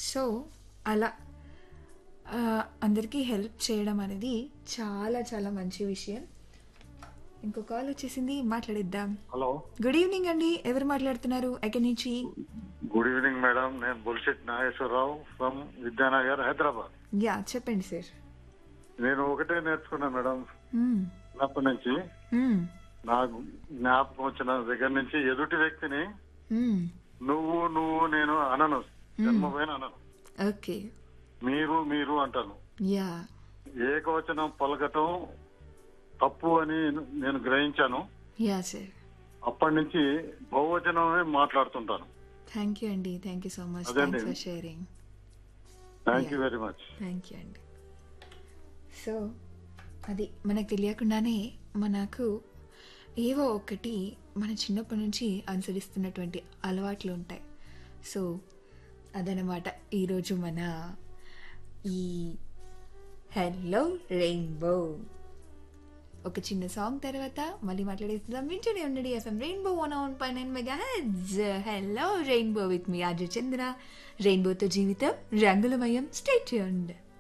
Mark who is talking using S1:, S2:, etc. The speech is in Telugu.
S1: సో అలా ఆ, అందరికీ హెల్ప్ చేయడం అనేది చాలా చాలా మంచి విషయం ఇంకో కాల్ వచ్చేసింది మాట్లాడిద్దాం
S2: హలో
S1: గుడ్ ఈవినింగ్ అండి ఎవరు మాట్లాడుతున్నారు ఎక్కడి నుంచి
S2: గుడ్ ఈవినింగ్ మేడం నేను బుల్షెట్ నాగేశ్వరరావు ఫ్రమ్ విద్యానగర్ హైదరాబాద్
S1: యా చెప్పండి సార్
S2: నేను ఒకటే నేర్చుకున్నా మేడం
S1: మ్మ్.
S2: చిన్నప్పటి నుంచి
S1: మ్మ్.
S2: నాకు జ్ఞాపకం వచ్చిన దగ్గర నుంచి ఎదుటి వ్యక్తిని
S1: మ్మ్.
S2: నువ్వు నువ్వు నేను అనను జన్మపోయిన అనను
S1: ఓకే
S2: మీరు మీరు అంటాను
S1: యా
S2: ఏకవచనం పలకటం తప్పు అని నేను గ్రహించాను
S1: యా సార్
S2: అప్పటి నుంచి బహువచనమే మాట్లాడుతుంటాను
S1: థ్యాంక్ యూ అండి థ్యాంక్ యూ సో మచ్
S2: అదే
S1: థ్యాంక్స్
S2: అండి.
S1: For sharing
S2: thank you very much
S1: thank you అండి సో అది మనకు తెలియకుండానే మనకు ఏవో ఒకటి మన చిన్నప్పటి నుంచి అనుసరిస్తున్నటువంటి అలవాట్లు ఉంటాయి సో అదనమాట ఈరోజు మన ఈ హెల్లో రెయిన్బో ఒక చిన్న సాంగ్ తర్వాత మళ్ళీ మాట్లాడేస్తుందాం వింటూనే ఉండండి ఎఫ్ఎం రెయిన్బో వన్ ఆన్ పై nine mega hits hello rainbow with me RJ Chandra రెయిన్బోతో జీవితం రంగులమయం స్టేట్ చేయండి